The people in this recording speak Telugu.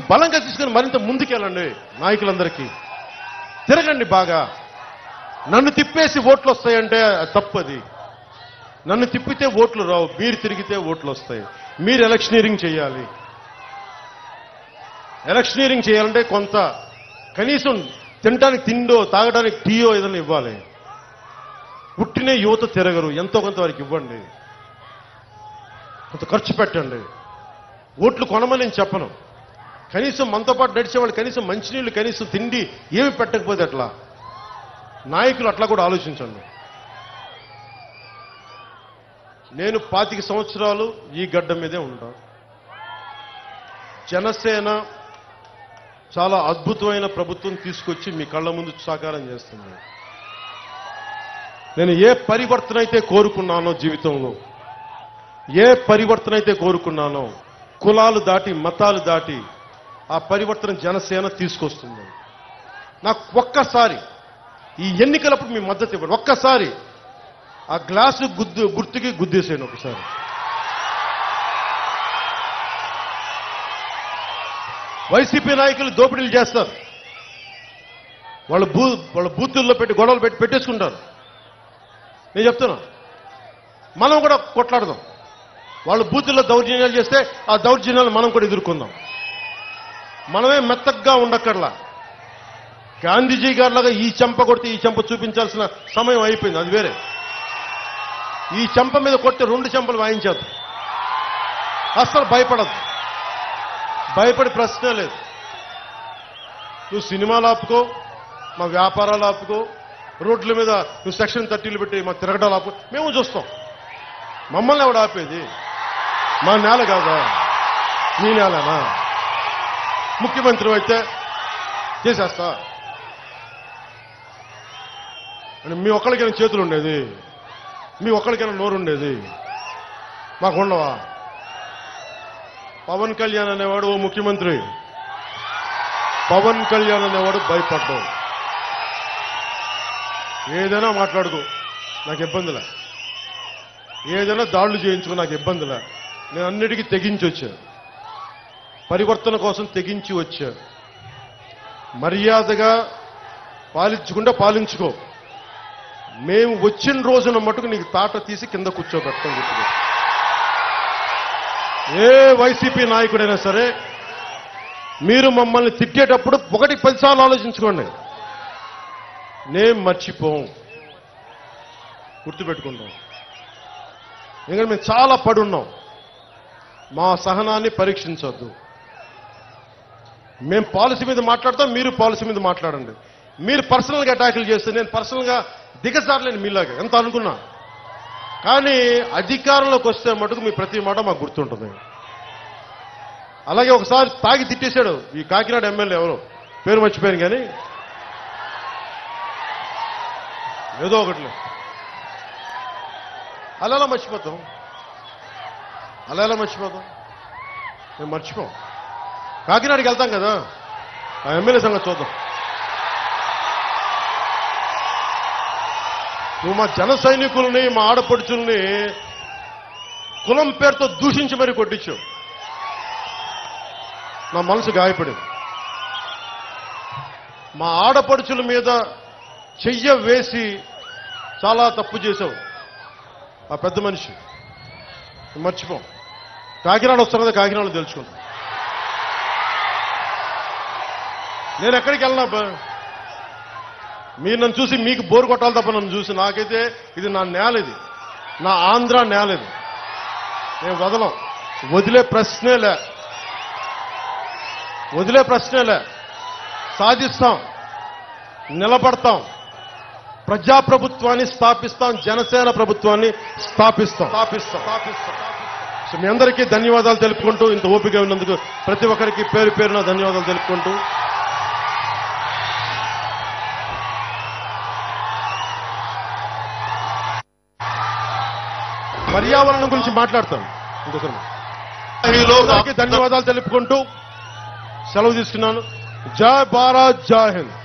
బలంగా తీసుకుని మరింత ముందుకెళ్ళండి నాయకులందరికీ తిరగండి బాగా నన్ను తిప్పేసి ఓట్లు వస్తాయంటే అది తప్పది నన్ను తిప్పితే ఓట్లు రావు మీరు తిరిగితే ఓట్లు వస్తాయి మీరు ఎలక్షనీరింగ్ చేయాలి ఎలక్షనీరింగ్ చేయాలంటే కొంత కనీసం తినడానికి తిండో తాగడానికి టీయో ఏదైనా ఇవ్వాలి పుట్టిన యువత తిరగరు ఎంతో కొంత వారికి ఇవ్వండి కొంత ఖర్చు పెట్టండి ఓట్లు కొనమని నేను చెప్పను కనీసం మనతో పాటు నడిచే వాళ్ళు కనీసం మంచినీళ్ళు కనీసం తిండి ఏమి పెట్టకపోతే అట్లా నాయకులు అట్లా కూడా ఆలోచించండి నేను పాతిక సంవత్సరాలు ఈ గడ్డ మీదే ఉంటా జనసేన చాలా అద్భుతమైన ప్రభుత్వం తీసుకొచ్చి మీ కళ్ళ ముందు సాకారం చేస్తుంది నేను ఏ పరివర్తన అయితే కోరుకున్నానో జీవితంలో ఏ పరివర్తన అయితే కోరుకున్నానో కులాలు దాటి మతాలు దాటి ఆ పరివర్తన జనసేన తీసుకొస్తుంది నాకు ఒక్కసారి ఈ ఎన్నికలప్పుడు మీ మద్దతు ఇవ్వండి ఒక్కసారి ఆ గ్లాసు గుద్దు గుర్తుకి గుద్దేసాను ఒకసారి వైసీపీ నాయకులు దోపిడీలు చేస్తారు వాళ్ళ బూ వాళ్ళ బూతుల్లో పెట్టి గొడవలు పెట్టి పెట్టేసుకుంటారు నేను చెప్తున్నా మనం కూడా కొట్లాడదాం వాళ్ళు బూతుల్లో దౌర్జన్యాలు చేస్తే ఆ దౌర్జన్యాలు మనం కూడా ఎదుర్కొందాం మనమే మెత్తగ్గా ఉండక్కర్లా గాంధీజీ గారిలాగా ఈ చెంప కొడితే ఈ చెంప చూపించాల్సిన సమయం అయిపోయింది అది వేరే ఈ చెంప మీద కొట్టి రెండు చెంపలు వాయించేద్దాం అస్సలు భయపడదు భయపడి ప్రశ్నే లేదు నువ్వు సినిమాలు ఆపుకో మా వ్యాపారాలు ఆపుకో రోడ్ల మీద నువ్వు సెక్షన్ థర్టీలు పెట్టి మా తిరగడాలు ఆపుకో మేము చూస్తాం మమ్మల్ని ఎవడు ఆపేది మా నేల కాదా మీ నేలనా ముఖ్యమంత్రి అయితే చేసేస్తా అంటే మీ ఒక్కరికైనా చేతులు ఉండేది మీ ఒక్కరికైనా నోరు ఉండేది మాకు ఉండవా పవన్ కళ్యాణ్ అనేవాడు ఓ ముఖ్యమంత్రి పవన్ కళ్యాణ్ అనేవాడు భయపడ్డావు ఏదైనా మాట్లాడుకో నాకు ఇబ్బందిలే ఏదైనా దాడులు చేయించుకో నాకు ఇబ్బందిలే నేను అన్నిటికీ తెగించి వచ్చా పరివర్తన కోసం తెగించి వచ్చా మర్యాదగా పాలించుకుంటే పాలించుకో మేము వచ్చిన రోజున మటుకు నీకు తాట తీసి కింద కూర్చోబెడతాం గుర్తుపెట్టుకో. ఏ వైసీపీ నాయకుడైనా సరే మీరు మమ్మల్ని తిట్టేటప్పుడు ఒకటి పదిసార్లు ఆలోచించుకోండి నేను మర్చిపోం గుర్తుపెట్టుకుంటాం ఎందుకంటే మేము చాలా పడున్నాం మా సహనాన్ని పరీక్షించొద్దు మేము పాలసీ మీద మాట్లాడతాం మీరు పాలసీ మీద మాట్లాడండి మీరు పర్సనల్గా అటాకులు చేస్తే నేను పర్సనల్గా దిగజారలేను మీలాగా ఎంత అనుకున్నా కానీ అధికారంలోకి వస్తే మటుకు మీ ప్రతి మాట మాకు గుర్తుంటుంది అలాగే ఒకసారి తాగి తిట్టేశాడు ఈ కాకినాడ ఎమ్మెల్యే ఎవరు పేరు మర్చిపోయాను కానీ ఏదో ఒకటి అలా ఎలా మర్చిపోతాం అలా ఎలా మర్చిపోతాం మేము మర్చిపోం కాకినాడకి వెళ్తాం కదా ఆ ఎమ్మెల్యే సంగతి చూద్దాం నువ్వు మా జన సైనికుల్ని మా ఆడపడుచుల్ని కులం పేరుతో దూషించి మరీ కొట్టించావు నా మనసు గాయపడింది మా ఆడపడుచుల మీద చెయ్య వేసి చాలా తప్పు చేశావు ఆ పెద్ద మనిషి మర్చిపోం కాకినాడ వస్తాను కదా కాకినాడలో తెలుసుకుంటాం నేను ఎక్కడికి వెళ్ళినా బా మీరు నన్ను చూసి మీకు బోరు కొట్టాలి తప్ప నన్ను చూసి నాకైతే ఇది నా నేల ఇది నా ఆంధ్ర నేల ఇది నేను వదలం వదిలే ప్రశ్నేలే వదిలే ప్రశ్నేలే సాధిస్తాం నిలబడతాం ప్రజాప్రభుత్వాన్ని స్థాపిస్తాం జనసేన ప్రభుత్వాన్ని స్థాపిస్తాం స్థాపిస్తాం స్థాపిస్తాం సో మీ అందరికీ ధన్యవాదాలు తెలుపుకుంటూ ఇంత ఓపిక ఉన్నందుకు ప్రతి ఒక్కరికి పేరు పేరున ధన్యవాదాలు తెలుపుకుంటూ పర్యావరణం గురించి మాట్లాడతాం ఇంకోసారి అందరికీ ధన్యవాదాలు తెలుపుకుంటూ సెలవు తీసుకున్నాను జై భారత్ జై హింద్